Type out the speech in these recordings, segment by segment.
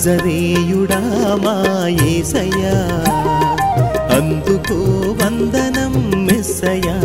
నజరేయుడా మా యేసయ్యా అందుకో వందనం మెస్సయ్యా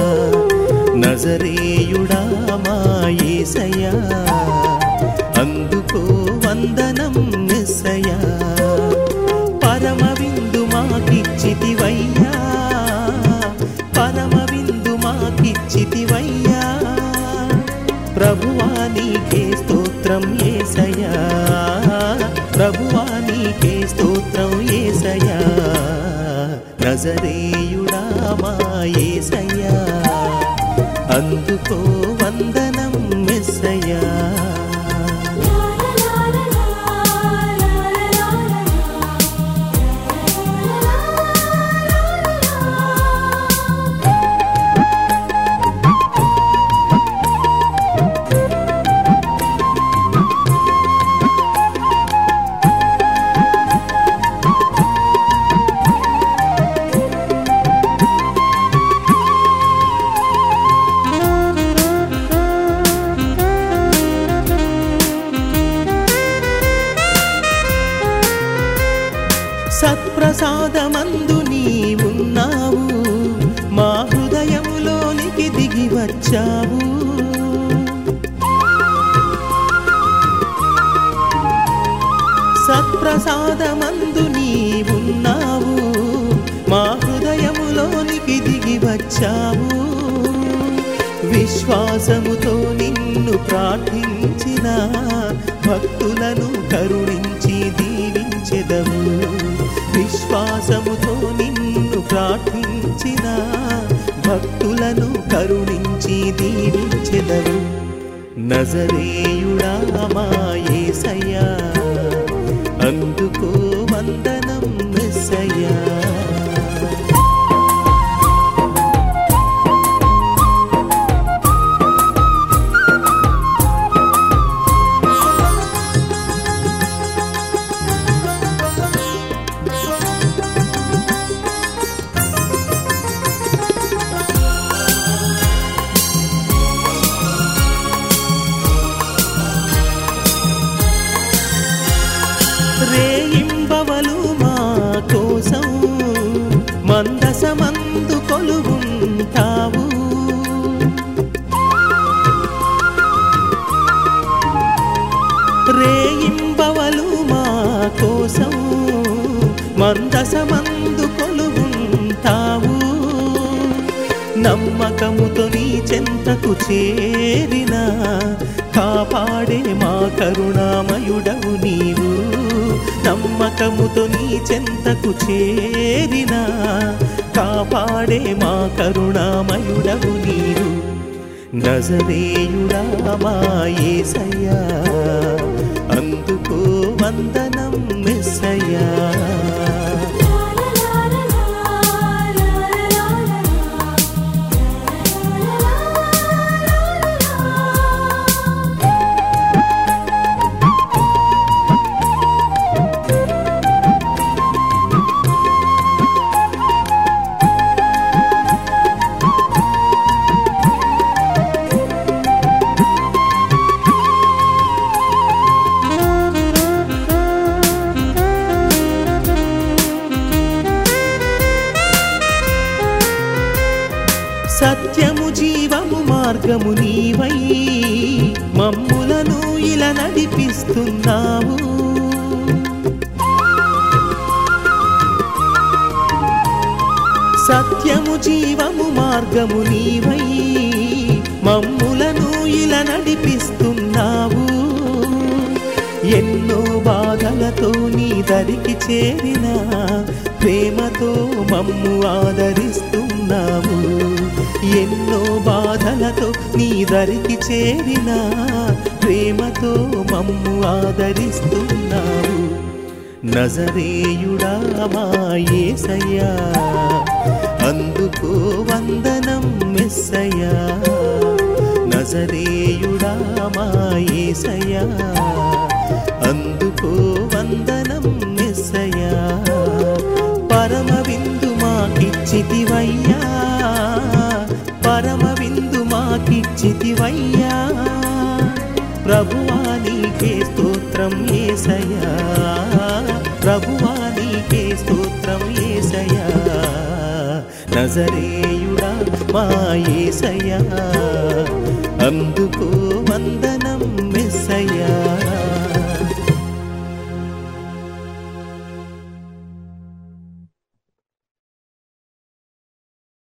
నజరేయుడా మా యేసయ్యా అందుకో వందనం మెస్సయ్యా పరమ విందు మాకిచ్చితివయ్యా పరమ విందు మాకిచ్చితివయ్యా ప్రభువా నీకే స్తోత్రం ఏసయ్యా ప్రభువా నీకే స్తోత్రం ఏసయ్యా నజరేయుడా మా ఏసయ్యా అందుకో వందనం మెస్సయ్యా సత్ప్రసాదమందు నీవున్నావు మా హృదయములోనికి దిగి వచ్చావు సత్ప్రసాదమందు నీవున్నావు మా హృదయములోనికి దిగి వచ్చావు విశ్వాసముతో నిన్ను ప్రార్థించిన భక్తులను కరుణించి దీవించెదవు విశ్వాసముతో నిన్ను ప్రార్థించిన భక్తులను కరుణించి దీవించెదవు నజరేయుడా మా యేసయ్యా అందుకో వందనం మెస్సయ్యా రేయింబవలు మా కోసం మందసమందు కొలువుంటావు రేయింబవలు మా కోసం మందసమందు కొలువుంటావు నమ్మకముతో నీ చెంతకు చేరిన కాపాడే మా కరుణామయుడవు నీవు నమ్మకముతో నీ చెంతకు చేరిన కాపాడే మా కరుణామయుడవు నీవు నజరేయుడా మా యేసయ్యా అందుకో వందనం మెస్సయ్యా సత్యము జీవము మార్గము నీవై మమ్ములను ఇలా నడిపిస్తున్నావు సత్యము జీవము మార్గము నీవై మమ్ములను ఇలా నడిపిస్తున్నావు ఎన్నో బాధలతో నీ దరికి చేరిన ప్రేమతో మమ్ము ఆదరిస్తున్నావు ఎన్నో బాధలతో నీ దరికి చేరిన ప్రేమతో మమ్ము ఆదరిస్తున్నావు నజరేయుడా మా యేసయ్యా అందుకో వందనం మెస్సయ్యా నజరేయుడా మా యేసయ్యా అందుకో వందనం మెస్సయ్యా పరమ విందు మాకిచ్చితివయ్యా పరమ విందు మాకిచ్చితివయ్యా ప్రభువా నీకే స్తోత్రం స్తోత్రం ఏసయ్యా ప్రభువా నీకే స్తోత్రం ఏసయ్యా నజరేయుడా మా ఏసయ్యా అందుకో